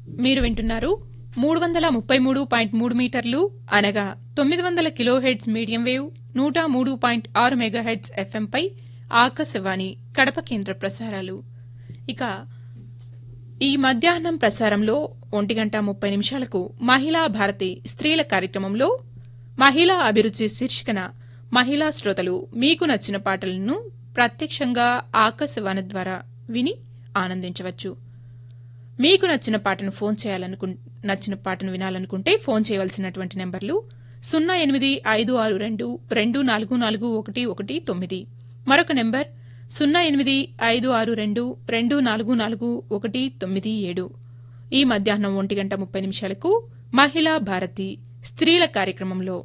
మీరు వింటున్నారు మూడు వందల ముప్పై మూడు పాయింట్ మూడు మీటర్లు అనగా తొమ్మిది వందల కిలోహెడ్స్ మీడియం వేవ్ నూట మూడు పాయింట్ ఆరు మెగాహెడ్స్ ఎఫ్ఎంపై ఆకాశవాణి కడప కేంద్ర ప్రసారాలు ఇక ఈ మధ్యాహ్నం ప్రసారంలో ఒంటి గంట ముప్పై నిమిషాలకు మహిళా భారతి స్త్రీల కార్యక్రమంలో మహిళా అభిరుచి శీర్షికన మహిళా శ్రోతలు మీకు నచ్చిన పాటలను ప్రత్యక్షంగా ఆకాశవాణి ద్వారా విని ఆనందించవచ్చు మీకు నచ్చిన పాటను ఫోన్ చేయాలనుకు నచ్చిన పాటను వినాలనుకుంటే ఫోన్ చేయవలసినటువంటి నెంబర్లు సున్నా ఎనిమిది ఐదు ఆరు రెండు రెండు నాలుగు నాలుగు ఒకటి ఒకటి తొమ్మిది మరొక నెంబర్ సున్నా ఎనిమిది ఐదు ఆరు రెండు రెండు నాలుగు నాలుగు ఒకటి తొమ్మిది ఏడు ఈ మధ్యాహ్నం ఒంటి గంట ముప్పై నిమిషాలకు మహిళా భారతి స్త్రీల కార్యక్రమంలో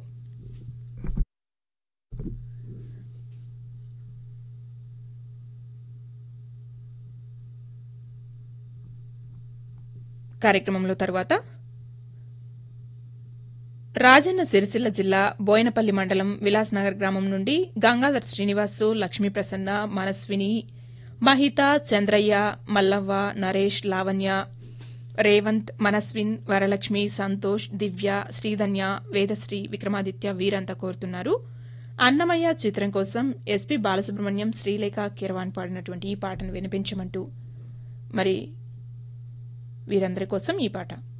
కార్యక్రమంలో తరువాత రాజన్న సిరిసిల్ల జిల్లా బోయనపల్లి మండలం విలాస్నగర్ గ్రామం నుండి గంగాధర్ శ్రీనివాసు లక్ష్మీ ప్రసన్న మనస్విని మహిత చంద్రయ్య మల్లవ్వ నరేష్ లావణ్య రేవంత్ మనస్విన్ వరలక్ష్మి సంతోష్ దివ్య శ్రీధన్య వేదశ్రీ విక్రమాదిత్య వీరంతా కోరుతున్నారు అన్నమయ్య చిత్రం కోసం ఎస్పీ బాలసుబ్రహ్మణ్యం శ్రీలేఖ కిరవాన్ పాడినటువంటి ఈ పాటను వినిపించమంటూ మరి వీరందరి కోసం ఈ పాట